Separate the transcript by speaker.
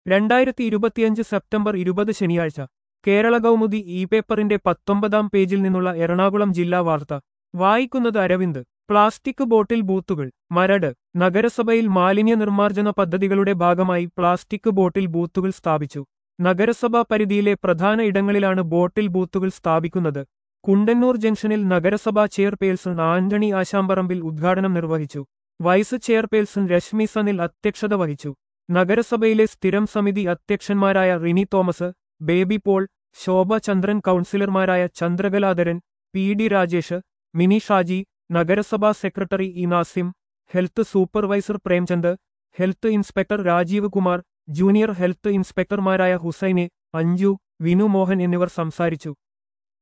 Speaker 1: രണ്ടായിരത്തി ഇരുപത്തിയഞ്ച് സെപ്റ്റംബർ ഇരുപത് ശനിയാഴ്ച കേരള കൗമുദി ഇ പേപ്പറിന്റെ പത്തൊമ്പതാം പേജിൽ നിന്നുള്ള എറണാകുളം ജില്ലാ വാർത്ത വായിക്കുന്നത് അരവിന്ദ് പ്ലാസ്റ്റിക് ബോട്ടിൽ ബൂത്തുകൾ മരട് നഗരസഭയിൽ മാലിന്യ നിർമ്മാർജ്ജന പദ്ധതികളുടെ ഭാഗമായി പ്ലാസ്റ്റിക് ബോട്ടിൽ ബൂത്തുകൾ സ്ഥാപിച്ചു നഗരസഭാ പരിധിയിലെ പ്രധാന ഇടങ്ങളിലാണ് ബോട്ടിൽ ബൂത്തുകൾ സ്ഥാപിക്കുന്നത് കുണ്ടന്നൂർ ജംഗ്ഷനിൽ നഗരസഭാ ചെയർപേഴ്സൺ ആന്റണി ആശാമ്പറമ്പിൽ ഉദ്ഘാടനം നിർവഹിച്ചു വൈസ് ചെയർപേഴ്സൺ രശ്മി സനിൽ അധ്യക്ഷത വഹിച്ചു നഗരസഭയിലെ സ്ഥിരം സമിതി അധ്യക്ഷന്മാരായ Rini Thomas Baby Paul Shobha Chandran കൗൺസിലർമാരായ ചന്ദ്രകലാധരൻ പി ഡി രാജേഷ് മിനി ഷാജി നഗരസഭാ secretary E Nasim health supervisor Premchand health inspector Rajeev Kumar junior health ഇൻസ്പെക്ടർമാരായ ഹുസൈനെ അഞ്ജു വിനു മോഹൻ എന്നിവർ സംസാരിച്ചു